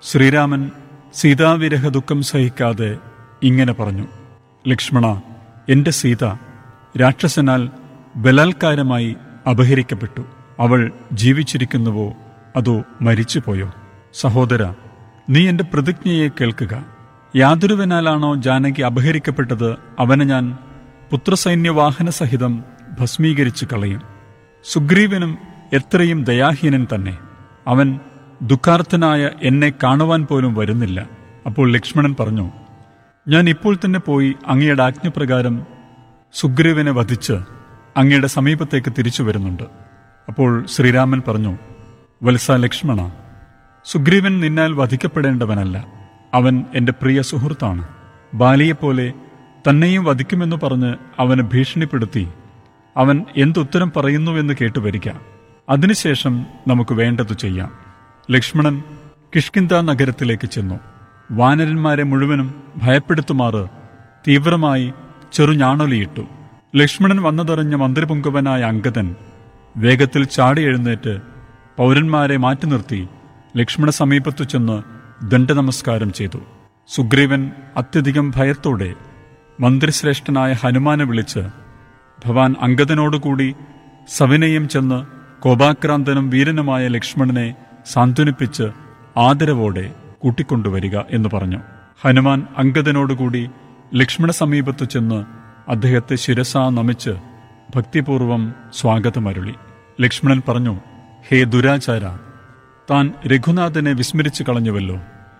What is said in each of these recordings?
ശ്രീരാമൻ സീതാവിരഹ ദുഃഖം സഹിക്കാതെ ഇങ്ങനെ പറഞ്ഞു ലക്ഷ്മണ എന്റെ സീത രാക്ഷസനാൽ ബലാത്കാരമായി അപഹരിക്കപ്പെട്ടു അവൾ ജീവിച്ചിരിക്കുന്നുവോ അതോ മരിച്ചുപോയോ സഹോദര നീ എന്റെ പ്രതിജ്ഞയെ കേൾക്കുക യാതൊരുവനാലാണോ ജാനകി അപഹരിക്കപ്പെട്ടത് അവനെ ഞാൻ പുത്രസൈന്യവാഹന സഹിതം ഭസ്മീകരിച്ചു കളയും സുഗ്രീവനും എത്രയും ദയാഹീനൻ തന്നെ അവൻ ദുഃഖാർത്ഥനായ എന്നെ കാണുവാൻ പോലും വരുന്നില്ല അപ്പോൾ ലക്ഷ്മണൻ പറഞ്ഞു ഞാൻ ഇപ്പോൾ തന്നെ പോയി അങ്ങയുടെ ആജ്ഞപ്രകാരം സുഗ്രീവനെ വധിച്ച് അങ്ങയുടെ സമീപത്തേക്ക് തിരിച്ചു വരുന്നുണ്ട് അപ്പോൾ ശ്രീരാമൻ പറഞ്ഞു വത്സ ലക്ഷ്മണ സുഗ്രീവൻ നിന്നാൽ വധിക്കപ്പെടേണ്ടവനല്ല അവൻ എന്റെ പ്രിയ സുഹൃത്താണ് ബാലിയെപ്പോലെ തന്നെയും വധിക്കുമെന്ന് പറഞ്ഞ് അവനെ ഭീഷണിപ്പെടുത്തി അവൻ എന്തുത്തരം പറയുന്നുവെന്ന് കേട്ടുവരിക അതിനുശേഷം നമുക്ക് വേണ്ടതു ചെയ്യാം ലക്ഷ്മണൻ കിഷ്കിന്ത നഗരത്തിലേക്ക് ചെന്നു വാനരന്മാരെ മുഴുവനും ഭയപ്പെടുത്തുമാറ് തീവ്രമായി ചെറുഞാണൊലിയിട്ടു ലക്ഷ്മണൻ വന്നതറിഞ്ഞ മന്ത്രിപുങ്കവനായ അങ്കദൻ വേഗത്തിൽ ചാടി എഴുന്നേറ്റ് പൗരന്മാരെ മാറ്റി നിർത്തി ലക്ഷ്മണ സമീപത്തു ചെന്ന് ദണ്ഡനമസ്കാരം ചെയ്തു സുഗ്രീവൻ അത്യധികം ഭയത്തോടെ മന്ത്രിശ്രേഷ്ഠനായ ഹനുമാനെ വിളിച്ച് ഭവാൻ അങ്കദനോടുകൂടി സവിനയം ചെന്ന് കോപാക്രാന്തനും വീരനുമായ ലക്ഷ്മണനെ സാന്ത്വനിപ്പിച്ച് ആദരവോടെ കൂട്ടിക്കൊണ്ടുവരിക എന്ന് പറഞ്ഞു ഹനുമാൻ അങ്കദനോടുകൂടി ലക്ഷ്മണ സമീപത്തു ചെന്ന് അദ്ദേഹത്തെ ശിരസാ നമിച്ച് ഭക്തിപൂർവം സ്വാഗതമരുളി ലക്ഷ്മണൻ പറഞ്ഞു ഹേ ദുരാചാര താൻ രഘുനാഥനെ വിസ്മരിച്ചു കളഞ്ഞുവല്ലോ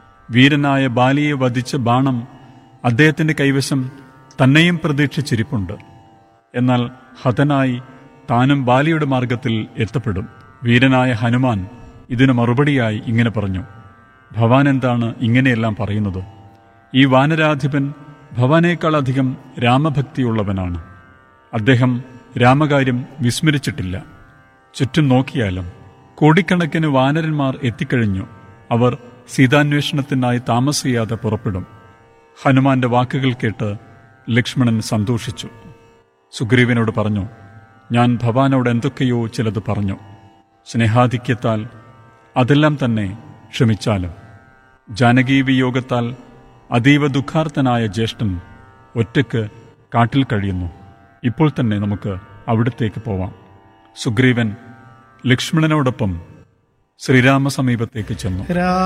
വീരനായ ബാലിയെ വധിച്ച ബാണം അദ്ദേഹത്തിന്റെ കൈവശം തന്നെയും പ്രതീക്ഷിച്ചിരിപ്പുണ്ട് എന്നാൽ ഹതനായി താനും ബാലിയുടെ മാർഗത്തിൽ എത്തപ്പെടും വീരനായ ഹനുമാൻ ഇതിനു മറുപടിയായി ഇങ്ങനെ പറഞ്ഞു ഭവാൻ എന്താണ് ഇങ്ങനെയെല്ലാം പറയുന്നത് ഈ വാനരാധിപൻ ഭവാനേക്കാളധികം രാമഭക്തിയുള്ളവനാണ് അദ്ദേഹം രാമകാര്യം വിസ്മരിച്ചിട്ടില്ല ചുറ്റും നോക്കിയാലും കോടിക്കണക്കിന് വാനരന്മാർ എത്തിക്കഴിഞ്ഞു അവർ സീതാന്വേഷണത്തിനായി താമസിയാതെ പുറപ്പെടും ഹനുമാന്റെ വാക്കുകൾ കേട്ട് ലക്ഷ്മണൻ സന്തോഷിച്ചു സുഗ്രീവനോട് പറഞ്ഞു ഞാൻ ഭവാനോട് എന്തൊക്കെയോ ചിലത് പറഞ്ഞു സ്നേഹാധിക്യത്താൽ അതെല്ലാം തന്നെ ക്ഷമിച്ചാലും ജാനകീ വിയോഗത്താൽ അതീവ ദുഃഖാർത്ഥനായ ജ്യേഷ്ഠൻ ഒറ്റയ്ക്ക് കാട്ടിൽ കഴിയുന്നു ഇപ്പോൾ തന്നെ നമുക്ക് അവിടത്തേക്ക് പോവാം സുഗ്രീവൻ ലക്ഷ്മണനോടൊപ്പം ശ്രീരാമ സമീപത്തേക്ക് ചെന്നു